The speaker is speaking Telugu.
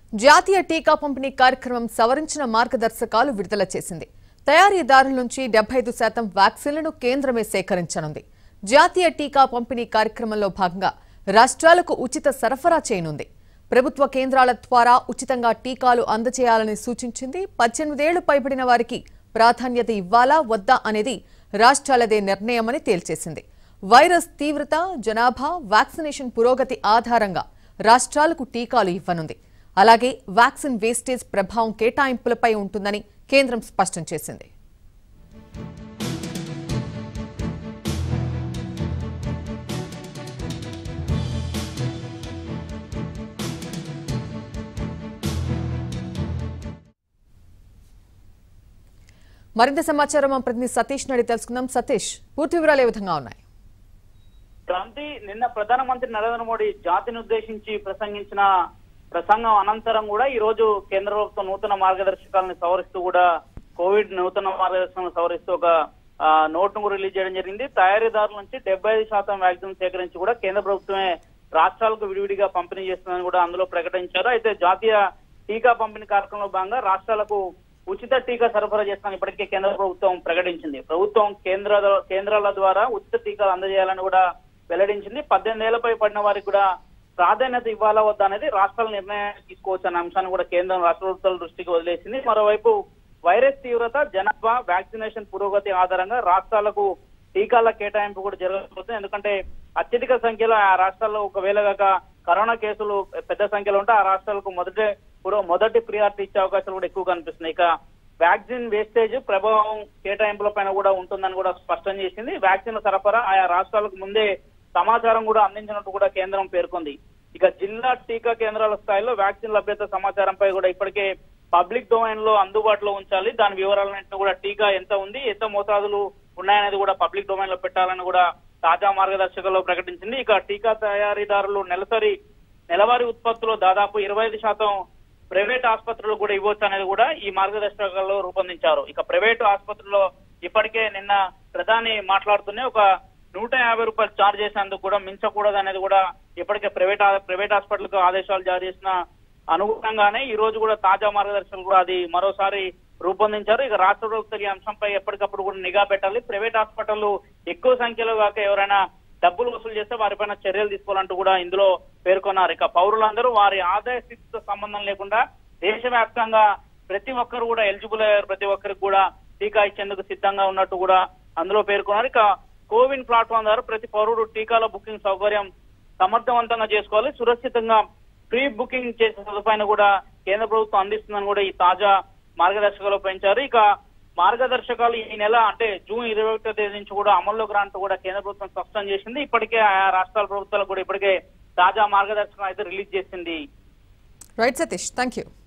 జాతీయ టీకా పంపిణీ కార్యక్రమం సవరించిన మార్గదర్శకాలు విడుదల చేసింది తయారీదారుల నుంచి డెబ్బై ఐదు శాతం వ్యాక్సిన్లను కేంద్రమే సేకరించనుంది జాతీయ టీకా పంపిణీ కార్యక్రమంలో భాగంగా రాష్ట్రాలకు ఉచిత సరఫరా చేయనుంది ప్రభుత్వ కేంద్రాల ద్వారా ఉచితంగా టీకాలు అందజేయాలని సూచించింది పద్దెనిమిదేళ్లు పైబడిన వారికి ప్రాధాన్యత ఇవ్వాలా వద్దా అనేది రాష్ట్రాలదే నిర్ణయమని తేల్చేసింది వైరస్ తీవ్రత జనాభా వ్యాక్సినేషన్ పురోగతి ఆధారంగా రాష్ట్రాలకు టీకాలు ఇవ్వనుంది అలాగే వ్యాక్సిన్ వేస్టేజ్ ప్రభావం కేటాయింపులపై ఉంటుందని కేంద్రం స్పష్టం చేసింది మరింత సమాచారం మా ప్రతినిధి సతీష్ నడి తెలుసుకుందాం సతీష్ పూర్తి వివరాలు ఏ విధంగా ఉన్నాయి క్రాంతి నిన్న ప్రధానమంత్రి నరేంద్ర మోడీ జాతిని ఉద్దేశించి ప్రసంగించిన ప్రసంగం అనంతరం కూడా ఈ రోజు కేంద్ర ప్రభుత్వం నూతన మార్గదర్శకాలను సవరిస్తూ కూడా కోవిడ్ నూతన మార్గదర్శకాలను సవరిస్తూ ఒక ఆ, నోట్ను కూడా రిలీజ్ చేయడం జరిగింది తయారీదారుల నుంచి డెబ్బై ఐదు శాతం వ్యాక్సిన్ సేకరించి కూడా కేంద్ర ప్రభుత్వమే రాష్ట్రాలకు విడివిడిగా పంపిణీ చేస్తుందని కూడా అందులో ప్రకటించారు అయితే జాతీయ టీకా పంపిణీ కార్యక్రమంలో భాగంగా రాష్ట్రాలకు ఉచిత టీకా సరఫరా చేస్తామని ఇప్పటికే కేంద్ర ప్రభుత్వం ప్రకటించింది ప్రభుత్వం కేంద్ర కేంద్రాల ద్వారా ఉచిత టీకాలు అందజేయాలని కూడా వెల్లడించింది పద్దెనిమిది ఏళ్లపై పడిన వారికి కూడా ప్రాధాన్యత ఇవ్వాలా వద్దా అనేది రాష్ట్రాల నిర్ణయం తీసుకోవచ్చు అనే అంశాన్ని కూడా కేంద్రం రాష్ట్ర ప్రభుత్వాల దృష్టికి వదిలేసింది మరోవైపు వైరస్ తీవ్రత జనాభా వ్యాక్సినేషన్ పురోగతి ఆధారంగా రాష్ట్రాలకు టీకాల కేటాయింపు కూడా జరగబోతుంది ఎందుకంటే అత్యధిక సంఖ్యలో ఆ రాష్ట్రాల్లో ఒకవేళ గాక కరోనా కేసులు పెద్ద సంఖ్యలో ఉంటే ఆ రాష్ట్రాలకు మొదటి కూడా మొదటి ప్రియారిటీ ఇచ్చే అవకాశాలు కూడా ఎక్కువ కనిపిస్తున్నాయి ఇక వ్యాక్సిన్ వేస్టేజ్ ప్రభావం కేటాయింపుల పైన కూడా ఉంటుందని కూడా స్పష్టం చేసింది వ్యాక్సిన్ సరఫరా ఆయా రాష్ట్రాలకు ముందే సమాచారం కూడా అందించినట్టు కూడా కేంద్రం పేర్కొంది ఇక జిల్లా టీకా కేంద్రాల స్థాయిలో వ్యాక్సిన్ లభ్యత సమాచారంపై కూడా ఇప్పటికే పబ్లిక్ డొమైన్ లో అందుబాటులో ఉంచాలి దాని వివరాలన్నింటినీ కూడా టీకా ఎంత ఉంది ఎంత మోతాదులు ఉన్నాయనేది కూడా పబ్లిక్ డొమైన్ లో పెట్టాలని కూడా తాజా మార్గదర్శకాల్లో ప్రకటించింది ఇక టీకా తయారీదారులు నెలసరి నెలవారీ ఉత్పత్తులో దాదాపు ఇరవై ఐదు శాతం ప్రైవేట్ ఆసుపత్రులు కూడా ఇవ్వచ్చు అనేది కూడా ఈ మార్గదర్శకాల్లో రూపొందించారు ఇక ప్రైవేట్ ఆసుపత్రుల్లో ఇప్పటికే నిన్న ప్రధాని మాట్లాడుతూనే ఒక నూట యాభై రూపాయలు ఛార్జ్ చేసేందుకు కూడా మించకూడదు అనేది కూడా ఇప్పటికే ప్రైవేట్ ఆ- ప్రైవేట్ హాస్పిటల్కు ఆదేశాలు జారీ చేసిన అనుగుణంగానే ఈ రోజు కూడా తాజా మార్గదర్శకాలు కూడా అది మరోసారి రూపొందించారు ఇక రాష్ట్ర ప్రభుత్వం ఈ అంశంపై ఎప్పటికప్పుడు కూడా నిఘా పెట్టాలి ప్రైవేట్ హాస్పిటల్ ఎక్కువ సంఖ్యలో కాక ఎవరైనా డబ్బులు వసూలు చేస్తే వారిపైన చర్యలు తీసుకోవాలంటూ కూడా ఇందులో పేర్కొన్నారు ఇక పౌరులందరూ వారి ఆదాయ స్థితితో సంబంధం లేకుండా దేశవ్యాప్తంగా ప్రతి ఒక్కరు కూడా ఎలిజిబుల్ అయ్యారు ప్రతి ఒక్కరికి కూడా టీకా ఇచ్చేందుకు సిద్ధంగా ఉన్నట్టు కూడా అందులో పేర్కొన్నారు ఇక కోవిన్ ప్లాట్ఫామ్ ద్వారా ప్రతి పౌరుడు టీకాల బుకింగ్ సౌకర్యం సమర్థవంతంగా చేసుకోవాలి సురక్షితంగా ప్రీ బుకింగ్ చేసే సదుపాయాన్ని కూడా కేంద్ర ప్రభుత్వం అందిస్తుందని కూడా ఈ తాజా మార్గదర్శకాలు పెంచారు ఇక మార్గదర్శకాలు ఈ నెల అంటే జూన్ ఇరవై ఒకటో తేదీ నుంచి కూడా అమల్లోకి రాంటూ కూడా కేంద్ర ప్రభుత్వం స్పష్టం చేసింది ఇప్పటికే ఆయా రాష్ట్రాల ప్రభుత్వాలు కూడా ఇప్పటికే తాజా మార్గదర్శకాలు అయితే రిలీజ్ చేసింది రైట్ సతీష్ థ్యాంక్ యూ